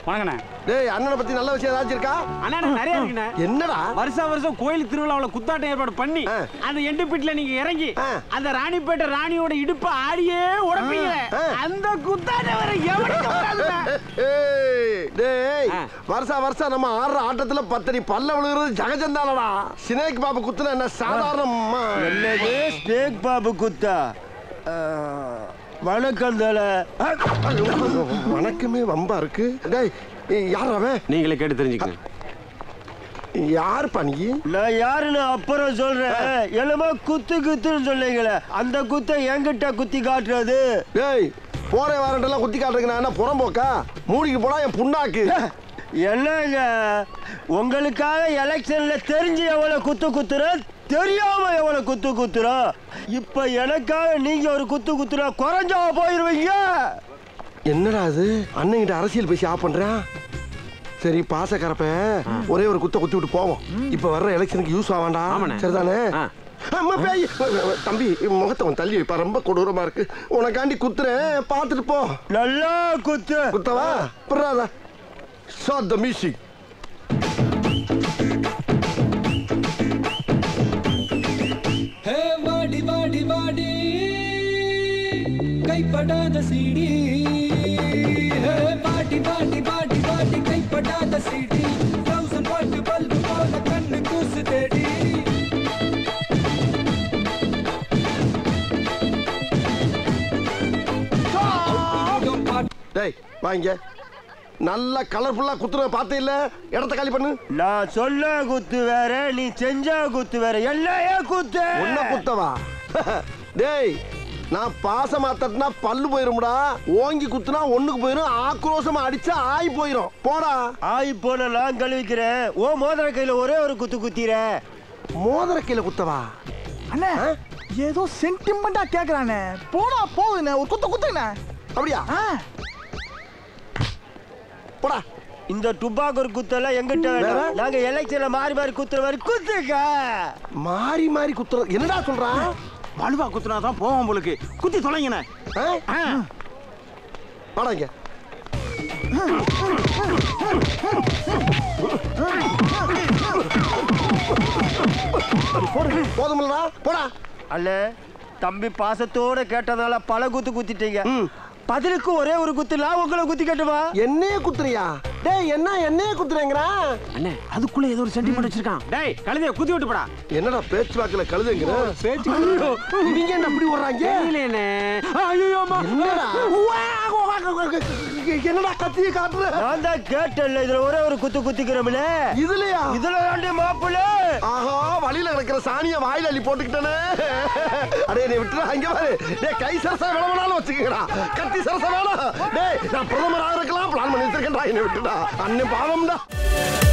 வணக்கண்ணே டேய் அண்ணனை பத்தி நல்ல விஷயம் ஏதாச்சும் இருக்கா அண்ணா எனக்கு நிறைய இருக்குண்ணே என்னடா வருஷம் வருஷம் கோயில் திருவிழாவுல குத்தாட்டம் ஏற்பாடு பண்ணி ஆ. அந்த எண்டுப்பீட்டுல நீங்க இறங்கி ஆ. அந்த ராணிப்பேட்டை ராணியோட இடுப்ப ஆடியே உடப்பீங்க ஆ. அந்த குத்தாட்டம் வர எவனுக்கு வராதுண்ணே. ஏய், டேய் ஆ. வருஷா வருஷம் நம்ம ஆடுற ஆட்டத்துல பத்தடி பல்ல விழுகிறது ஜகஜந்தானடா சினேக் பாபு குத்துன என்ன சாதாரணமா என்னது ஸ்னேக் பாபு குத்தா ஆ, வணக்கம் தல வணக்கமே வம்பா இருக்கு டேய் ஏய், யார் அவன் நீங்களே கேட்டு தெரிஞ்சுக்கங்க யார் நீ நான் யாருன்னு அப்புறம் சொல்றேன் என்னமோ குத்து குத்துன்னு சொன்னீங்களே அந்த குத்தை என்கிட்ட குத்தி காட்டுறது டேய் போற வாரண்டெல்லாம் குத்தி காட்டுறதுக்கு நான் என்ன புறம்போக்கா மூடிக்கு போனா என் புண்ணாக்கு என்னங்க உங்களுக்காக எலெக்ஷன்ல தெரிஞ்சு எவ்வளவு குத்து குத்துறோம் தெரியாம எவ்வளவு குத்து குத்துறோம் இப்ப எனக்காக நீங்க ஒரு குத்து குத்துறா குறைஞ்சா போயிருவீங்க என்னடா அது அண்ணன்கிட்ட அரசியல் பேசி ஆஃப் பண்றேன் சரி பாசக்கரப்ப ஒரே ஒரு குத்த குத்தி விட்டு போவோம் இப்ப வர்ற எலெக்ஷனுக்கு யூஸ் ஆவாண்டா ஆமாண்ணே. சரிதானே ஆ. அம்மா, பேய். தம்பி முகத்தை அவன் தள்ளி வைப்பா ரொம்ப கொடூரமா இருக்கு உனக்காண்டி குத்துறேன் பார்த்துட்டு போ நல்லா குத்து குத்தவா புறாதா ஷாட் த மியூசிக் ஹே வாடி வாடி வாடி கைப்படாத சீடி ஹே வாடி வாடி வாடி வாடி கைப்படாத சீடி தௌசண்ட் வாட் பல்பு போல கண்ணு கூசு தேடி டேய் வாங்க நல்லா கலர்ஃபுல்லா குத்துற பார்த்தே இல்ல இடத்த காலி பண்ணு நான் சொல்ல குத்து வேற நீ செஞ்சா குத்து வேற எல்லாயே குத்து ஒன்ன குத்தவா டேய் நான் பாசமா தட்டினா பல்லு போயிரும்டா ஓங்கி குத்துனா ஒண்ணுக்கு போயிரும் ஆக்ரோஷமா அடிச்சா ஆய் போயிரும் போடா ஆய் போன நான் கழுவிக்கிறேன் ஓ மோதிர கையில ஒரே ஒரு குத்து குத்திர மோதிர கீழே குத்தவா அண்ணே ஏதோ சென்டிமெண்டா கேக்குறானே போடா போகுதுண்ணே ஒரு குத்த குத்துங்கண்ணே அப்படியா ஆ போடா இந்த டுபாக்கூர் குத்தெல்லாம் எங்கிட்ட வேற? வேணாம் நாங்க எலெக்ஷன்ல மாறி மாறி குத்துற மாதிரி குத்துக்க மாறி மாறி குத்துறது என்னடா சொல்றான் வலுவா குத்துனா தான் போவோம் உங்களுக்கு குத்தி தொலைங்கண்ணே ஆ? வாடா இங்க போதுமில்லடா போடா அல்ல தம்பி பாசத்தோட கேட்டதால பல குத்து குத்திட்டீங்க ம். பதிலுக்கு ஒரே ஒரு குத்து நான் உங்களை குத்தி கட்டுமா என்னையே குத்துறியா டேய் என்ன என்னையே குத்துறேங்கிறா அண்ணே அதுக்குள்ள ஏதோ ஒரு சென்டிமெண்ட் வச்சிருக்கான் டேய் கழுதைய குத்தி விட்டு போடா என்னடா பேச்சு வாக்குல கழுதுங்கிற பேச்சு இவங்க என்ன அப்படி ஓடுறாங்க தெரியலண்ணே ஐயோ அம்மா என்னடா என்னடா கத்திய காட்டுற நான் தான் கேட்டேன்ல இதுல ஒரே ஒரு குத்து குத்திக்கிறோம்ல இதுலயா இதுல தாண்டி மாப்பிள்ள ஆஹா வழியில கிடக்கிற சாணிய வாயில அள்ளி போட்டுக்கிட்டனே அடே நீ விட்டுடா அங்க பாரு டேய் கை சரசா வேணாலும் வச்சுக்கடா கத்தி சரசா வேணாம் டேய் நான் பிரதமராக இருக்கலாம் பிளான் பண்ணி வச்சிருக்கேன்டா என்னை விட்டுடா அண்ணன் பாவம்டா